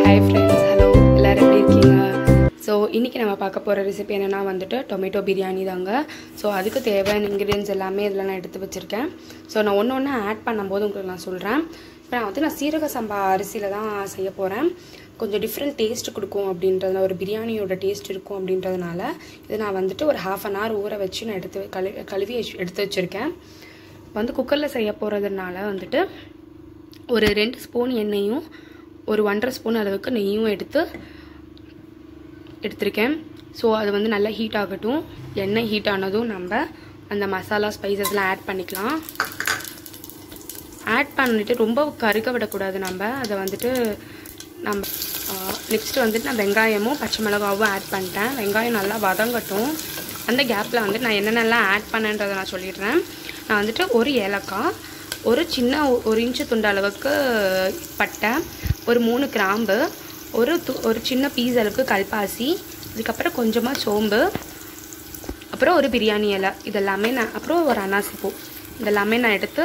hi friends hello எல்லோரும் எப்படி இருக்கீங்க ஸோ இன்றைக்கி நம்ம பார்க்க போகிற ரெசிபி என்னென்னா வந்துட்டு டொமேட்டோ பிரியாணி தாங்க ஸோ அதுக்கு தேவையான இன்க்ரீடியன்ஸ் எல்லாமே இதில் நான் எடுத்து வச்சுருக்கேன் ஸோ நான் ஒன்று ஒன்று ஆட் பண்ணும்போது உங்களுக்கு நான் சொல்கிறேன் இப்போ நான் வந்து நான் சீரக சம்பா அரிசியில் தான் செய்ய போகிறேன் கொஞ்சம் டிஃப்ரெண்ட் டேஸ்ட் கொடுக்கும் அப்படின்றதுனால ஒரு பிரியாணியோட டேஸ்ட் இருக்கும் அப்படின்றதுனால இது நான் வந்துட்டு ஒரு ஹாஃப் அன் ஹவர் ஊற வச்சு நான் எடுத்து கழு கழுவி வச்சு- எடுத்து வச்சுருக்கேன் வந்து குக்கரில் செய்ய போகிறதுனால வந்துட்டு ஒரு ரெண்டு ஸ்பூன் எண்ணெயும் ஒரு ஒன்றரை ஸ்பூன் அளவுக்கு நெய்யும் எடுத்து எடுத்திருக்கேன் ஸோ அது வந்து நல்லா ஹீட் ஆகட்டும் எண்ணெய் ஹீட் ஆனதும் நம்ம அந்த மசாலா ஸ்பைசஸ்லாம் ஆட் பண்ணிக்கலாம் ஆட் பண்ணிட்டு ரொம்ப கருக்க விடக்கூடாது நம்ம அதை வந்துட்டு நம்ம நெக்ஸ்ட்டு வந்துட்டு நான் வெங்காயமும் பச்சை மிளகாவும் ஆட் பண்ணிட்டேன் வெங்காயம் நல்லா வதங்கட்டும் அந்த கேப்பில் வந்து நான் என்னென்னலாம் ஆட் பண்ணேன்றதை நான் சொல்லிடுறேன் நான் வந்துட்டு ஒரு ஏலக்காய் ஒரு சின்ன ஒ- ஒரு இன்ச்சு துண்டு அளவுக்கு பட்டை ஒரு மூணு கிராம்பு ஒரு து ஒரு சின்ன பீஸ் அளவுக்கு கல்பாசி அதுக்கப்புறம் கொஞ்சமாக சோம்பு அப்புறம் ஒரு பிரியாணி இலை இதெல்லாமே நான் அப்புறம் ஒரு அனாசி பூ இதெல்லாமே நான் எடுத்து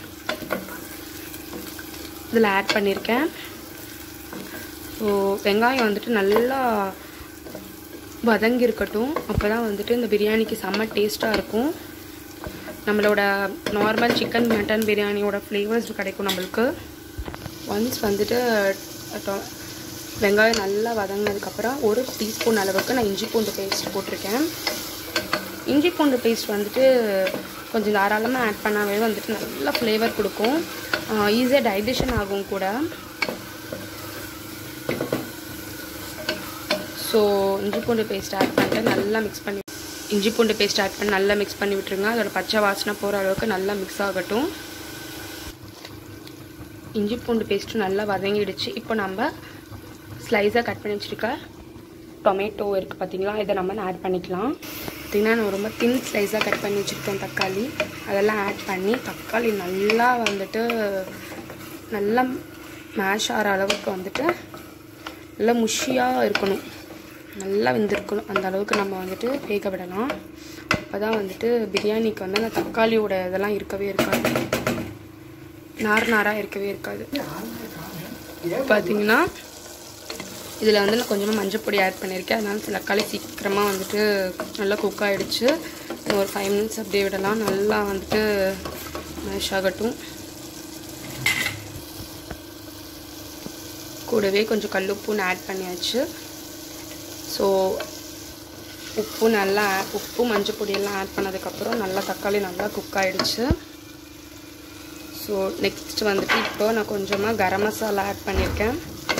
இதில் ஆட் பண்ணியிருக்கேன் ஸோ வெங்காயம் வந்துட்டு நல்லா வதங்கி இருக்கட்டும் அப்போ தான் வந்துட்டு இந்த பிரியாணிக்கு செம்ம டேஸ்ட்டாக இருக்கும் நம்மளோட நார்மல் சிக்கன் மட்டன் பிரியாணியோட ஃப்ளேவர்ஸ் கிடைக்கும் நம்மளுக்கு ஒன்ஸ் வந்துட்டு டொ- வெங்காயம் நல்லா வதங்கினதுக்கப்புறம் ஒரு டீஸ்பூன் அளவுக்கு நான் இஞ்சி பூண்டு பேஸ்ட் போட்டிருக்கேன் இஞ்சி பூண்டு பேஸ்ட் வந்துட்டு கொஞ்சம் தாராளமாக ஆட் பண்ணாவே வந்துட்டு நல்ல ஃப்ளேவர் கொடுக்கும் ஈஸியாக டைஜஷன் ஆகும் கூட ஸோ இஞ்சி பூண்டு பேஸ்ட் ஆட் பண்ணிட்டு நல்லா மிக்ஸ் பண்ணி இஞ்சி பூண்டு பேஸ்ட் ஆட் பண்ணி நல்லா மிக்ஸ் பண்ணி விட்டுருங்க அதோட பச்சை வாசனை போகிற அளவுக்கு நல்லா மிக்ஸ் ஆகட்டும் இஞ்சி பூண்டு பேஸ்ட்டு நல்லா வதங்கிடுச்சு இப்போ நம்ம ஸ்லைஸாக கட் பண்ணி வச்சுருக்க டொமேட்டோ இருக்குது பார்த்தீங்களா இதை நம்ம ஆட் பண்ணிக்கலாம் பார்த்தீங்கன்னா நான் ரொம்ப தின் ஸ்லைஸாக கட் பண்ணி வச்சுருக்கேன் தக்காளி அதெல்லாம் ஆட் பண்ணி தக்காளி நல்லா வந்துட்டு நல்லா மேஷ் ஆகிற அளவுக்கு வந்துட்டு நல்லா முஷியாக இருக்கணும் நல்லா வெந்திருக்கணும் அந்த அளவுக்கு நம்ம வந்துட்டு வேக விடலாம் அப்போ தான் வந்துட்டு பிரியாணிக்கு வந்து அந்த தக்காளியோட இதெல்லாம் இருக்கவே இருக்காது நார் நாராக இருக்கவே இருக்காது பார்த்தீங்கன்னா இதில் வந்து நான் கொஞ்சமாக மஞ்சள் பொடி ஆட் பண்ணியிருக்கேன் அதனால சில தக்காளி சீக்கிரமாக வந்துட்டு நல்லா குக் ஆகிடுச்சு ஒரு ஃபைவ் மினிட்ஸ் அப்படியே விடலாம் நல்லா வந்துட்டு மேஷ் ஆகட்டும் கூடவே கொஞ்சம் கல்லுப்புன்னு ஆட் பண்ணியாச்சு ஸோ உப்பு நல்லா உப்பு மஞ்சள் பொடியெல்லாம் ஆட் பண்ணதுக்கப்புறம் நல்லா தக்காளி நல்லா குக் ஆகிடுச்சு ஸோ நெக்ஸ்ட் வந்துட்டு இப்போ நான் கொஞ்சமாக கரம் மசாலா ஆட் பண்ணியிருக்கேன்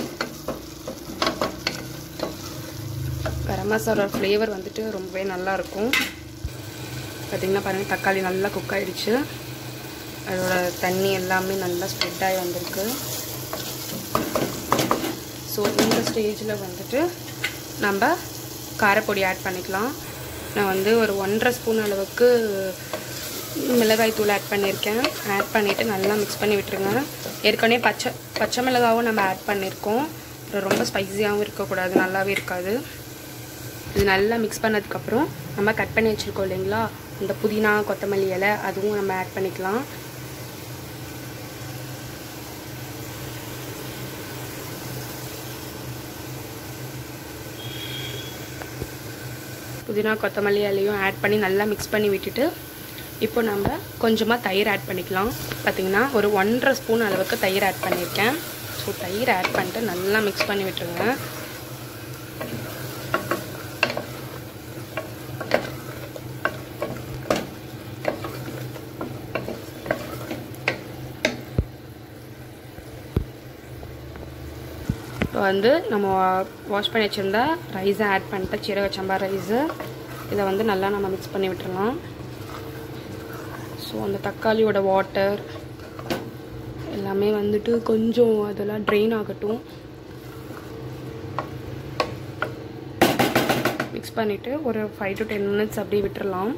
கரம் மசாலா ஃப்ளேவர் வந்துட்டு ரொம்பவே நல்லாயிருக்கும் பார்த்திங்கன்னா பாருங்கள் தக்காளி நல்லா குக் ஆகிடுச்சு அதோட தண்ணி எல்லாமே நல்லா ஸ்ப்ரெட் ஆகி வந்திருக்கு ஸோ இந்த ஸ்டேஜில் வந்துட்டு நம்ம காரப்பொடி ஆட் பண்ணிக்கலாம் நான் வந்து ஒரு ஒன்றரை ஸ்பூன் அளவுக்கு மிளகாய் தூள் ஆட் பண்ணியிருக்கேன் ஆட் பண்ணிவிட்டு நல்லா மிக்ஸ் பண்ணி விட்டுருங்க ஏற்கனவே பச்சை பச்சை மிளகாவும் நம்ம ஆட் பண்ணியிருக்கோம் அப்புறம் ரொம்ப ஸ்பைஸியாகவும் இருக்கக்கூடாது நல்லாவே இருக்காது இது நல்லா மிக்ஸ் பண்ணதுக்கப்புறம் நம்ம கட் பண்ணி வச்சுருக்கோம் இல்லைங்களா இந்த புதினா கொத்தமல்லி இலை அதுவும் நம்ம ஆட் பண்ணிக்கலாம் புதினா கொத்தமல்லி இலையும் ஆட் பண்ணி நல்லா மிக்ஸ் பண்ணி விட்டுட்டு இப்போ நம்ம கொஞ்சமாக தயிர் ஆட் பண்ணிக்கலாம் பார்த்தீங்கன்னா ஒரு ஒன்றரை ஸ்பூன் அளவுக்கு தயிர் ஆட் பண்ணியிருக்கேன் ஸோ தயிர் ஆட் பண்ணிட்டு நல்லா மிக்ஸ் பண்ணி விட்டுருங்க இப்போ வந்து நம்ம வாஷ் பண்ணி வச்சுருந்த ரைஸை ஆட் பண்ணிட்டு சீரக சம்பா ரைஸு இதை வந்து நல்லா நம்ம மிக்ஸ் பண்ணி விட்டுறலாம் ஸோ அந்த தக்காளியோட வாட்டர் எல்லாமே வந்துட்டு கொஞ்சம் அதெல்லாம் ட்ரெயின் ஆகட்டும் மிக்ஸ் பண்ணிவிட்டு ஒரு ஃபைவ் டு டென் மினிட்ஸ் அப்படியே விட்டுறலாம்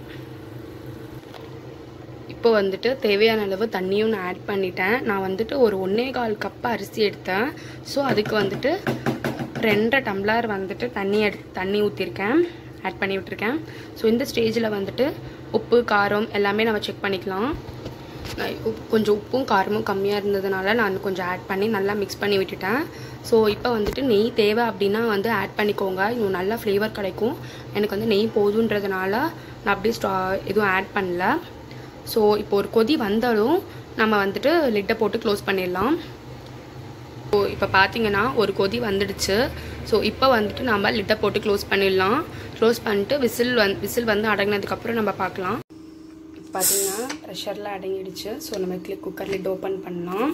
இப்போ வந்துட்டு தேவையான அளவு தண்ணியும் நான் ஆட் பண்ணிட்டேன் நான் வந்துட்டு ஒரு ஒன்றே கால் கப் அரிசி எடுத்தேன் ஸோ அதுக்கு வந்துட்டு ரெண்டரை டம்ளர் வந்துட்டு தண்ணி எடு தண்ணி ஊற்றிருக்கேன் ஆட் பண்ணி விட்டுருக்கேன் ஸோ இந்த ஸ்டேஜில் வந்துட்டு உப்பு காரம் எல்லாமே நம்ம செக் பண்ணிக்கலாம் நான் உப் கொஞ்சம் உப்பும் காரமும் கம்மியாக இருந்ததுனால நான் கொஞ்சம் ஆட் பண்ணி நல்லா மிக்ஸ் பண்ணி விட்டுட்டேன் ஸோ இப்போ வந்துட்டு நெய் தேவை அப்படின்னா வந்து ஆட் பண்ணிக்கோங்க இன்னும் நல்லா ஃப்ளேவர் கிடைக்கும் எனக்கு வந்து நெய் போதுன்றதுனால நான் அப்படியே ஸ்டா எதுவும் ஆட் பண்ணல ஸோ இப்போ ஒரு கொதி வந்தாலும் நம்ம வந்துட்டு லிட்டை போட்டு க்ளோஸ் பண்ணிடலாம் ஸோ இப்போ பார்த்தீங்கன்னா ஒரு கொதி வந்துடுச்சு ஸோ இப்போ வந்துட்டு நம்ம லிட்டை போட்டு க்ளோஸ் பண்ணிடலாம் க்ளோஸ் பண்ணிட்டு விசில் வந் விசில் வந்து அடங்கினதுக்கப்புறம் நம்ம பார்க்கலாம் இப்போ பார்த்தீங்கன்னா ப்ரெஷரில் அடங்கிடுச்சு ஸோ நம்ம கிளிக் குக்கர் லிட் ஓப்பன் பண்ணலாம்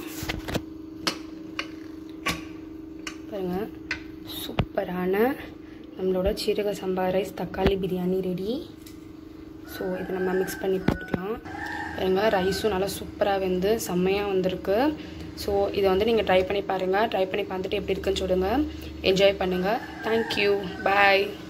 பாருங்க சூப்பரான நம்மளோட சீரக சம்பா ரைஸ் தக்காளி பிரியாணி ரெடி ஸோ இதை நம்ம மிக்ஸ் பண்ணி போட்டுக்கலாம் பாருங்க ரைஸும் நல்லா சூப்பராக வெந்து செம்மையாக வந்திருக்கு ஸோ இதை வந்து நீங்கள் ட்ரை பண்ணி பாருங்கள் ட்ரை பண்ணி பார்த்துட்டு எப்படி இருக்குன்னு சொல்லுங்கள் என்ஜாய் பண்ணுங்கள் தேங்க்யூ பாய்